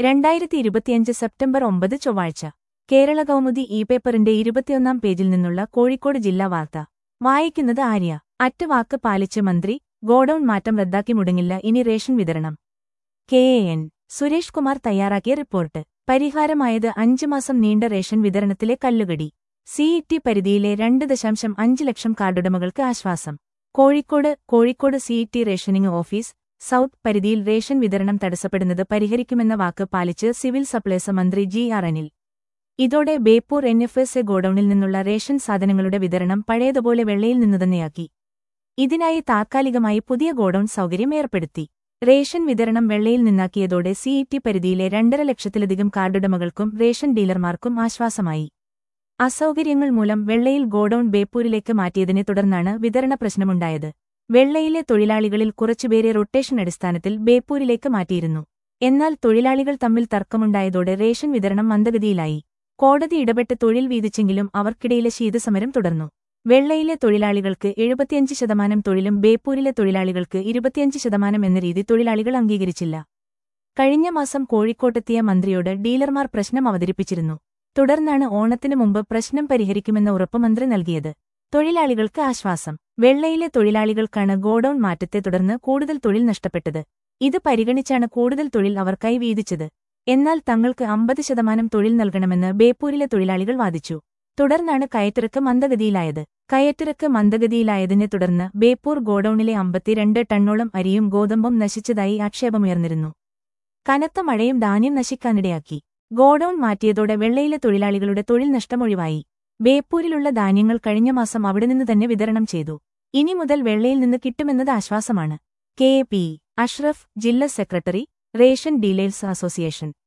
രണ്ടായിരത്തി ഇരുപത്തിയഞ്ച് സെപ്റ്റംബർ ഒമ്പത് ചൊവ്വാഴ്ച കേരള കൗമുദി ഇ പേപ്പറിന്റെ ഇരുപത്തിയൊന്നാം പേജിൽ നിന്നുള്ള കോഴിക്കോട് ജില്ലാ വാർത്ത വായിക്കുന്നത് ആര്യ അറ്റ് വാക്ക് പാലിച്ച് മന്ത്രി ഗോഡൌൺ മാറ്റം റദ്ദാക്കി മുടങ്ങില്ല ഇനി റേഷൻ വിതരണം K A N Suresh Kumar തയ്യാറാക്കിയ റിപ്പോർട്ട് പരിഹാരമായത് അഞ്ച് മാസം നീണ്ട റേഷൻ വിതരണത്തിലെ കല്ലുകടി സിഇടി പരിധിയിലെ രണ്ട് ദശാംശം അഞ്ച് ലക്ഷം കാർഡുടമകൾക്ക് ആശ്വാസം Kozhikode Kozhikode city rationing office south പരിധിയിൽ റേഷൻ വിതരണം തടസ്സപ്പെടുന്നത് പരിഹരിക്കുമെന്ന വാക്ക് പാലിച്ച് സിവിൽ സപ്ലൈസ് മന്ത്രി ജി ആർ അനിൽ ഇതോടെ Beypore N F S A ഗോഡൌണിൽ നിന്നുള്ള റേഷൻ സാധനങ്ങളുടെ വിതരണം പഴയതുപോലെ വെള്ളയിൽ നിന്നുതന്നെയാക്കി ഇതിനായി താത്കാലികമായി പുതിയ ഗോഡൌൺ സൗകര്യം ഏർപ്പെടുത്തി റേഷൻ വിതരണം വെള്ളയിൽ നിന്നാക്കിയതോടെ സിഇടി പരിധിയിലെ രണ്ടര ലക്ഷത്തിലധികം കാർഡുടമകൾക്കും റേഷൻ ഡീലർമാർക്കും ആശ്വാസമായി അസൗകര്യങ്ങൾ മൂലം വെള്ളയിൽ ഗോഡൌൺ ബേപ്പൂരിലേക്ക് മാറ്റിയതിനെ തുടർന്നാണ് വിതരണ പ്രശ്നമുണ്ടായത് വെള്ളയിലെ തൊഴിലാളികളിൽ കുറച്ചുപേരെ റൊട്ടേഷൻ അടിസ്ഥാനത്തിൽ ബേപ്പൂരിലേക്ക് മാറ്റിയിരുന്നു എന്നാൽ തൊഴിലാളികൾ തമ്മിൽ തർക്കമുണ്ടായതോടെ റേഷൻ വിതരണം മന്ദഗതിയിലായി കോടതി ഇടപെട്ട് തൊഴിൽ വീതിച്ചെങ്കിലും അവർക്കിടയിലെ ശീതസമരം തുടർന്നു വെള്ളയിലെ തൊഴിലാളികൾക്ക് എഴുപത്തിയഞ്ച് ശതമാനം തൊഴിലും ബേപ്പൂരിലെ തൊഴിലാളികൾക്ക് ഇരുപത്തിയഞ്ച് ശതമാനം എന്ന രീതി തൊഴിലാളികൾ അംഗീകരിച്ചില്ല കഴിഞ്ഞ മാസം കോഴിക്കോട്ടെത്തിയ മന്ത്രിയോട് ഡീലർമാർ പ്രശ്നം അവതരിപ്പിച്ചിരുന്നു തുടർന്നാണ് ഓണത്തിനു മുമ്പ് പ്രശ്നം പരിഹരിക്കുമെന്ന ഉറപ്പ് മന്ത്രി നൽകിയത് തൊഴിലാളികൾക്ക് ആശ്വാസം വെള്ളയിലെ തൊഴിലാളികൾക്കാണ് ഗോഡൌൺ മാറ്റത്തെ തുടർന്ന് കൂടുതൽ തൊഴിൽ നഷ്ടപ്പെട്ടത് ഇത് പരിഗണിച്ചാണ് കൂടുതൽ തൊഴിൽ അവർക്കായി വീതിച്ചത് എന്നാൽ തങ്ങൾക്ക് അമ്പത് ശതമാനം തൊഴിൽ നൽകണമെന്ന് ബേപ്പൂരിലെ തൊഴിലാളികൾ വാദിച്ചു തുടർന്നാണ് കയറ്റിറക്ക് മന്ദഗതിയിലായത് കയറ്റിറക്ക് മന്ദഗതിയിലായതിനെ തുടർന്ന് ബേപ്പൂർ ഗോഡൌണിലെ അമ്പത്തിരണ്ട് ടണ്ണോളം അരിയും ഗോതമ്പും നശിച്ചതായി ആക്ഷേപമുയർന്നിരുന്നു കനത്ത മഴയും ധാന്യം നശിക്കാനിടയാക്കി ഗോഡൌൺ മാറ്റിയതോടെ വെള്ളയിലെ തൊഴിലാളികളുടെ തൊഴിൽ നഷ്ടമൊഴിവായി ബേപ്പൂരിലുള്ള ധാന്യങ്ങൾ കഴിഞ്ഞ മാസം അവിടെ നിന്ന് തന്നെ വിതരണം ചെയ്തു ഇനി മുതൽ വെള്ളയിൽ നിന്ന് കിട്ടുമെന്നത് ആശ്വാസമാണ് കെ പി അഷ്റഫ് ജില്ലാ സെക്രട്ടറി റേഷൻ ഡീലേഴ്സ് അസോസിയേഷൻ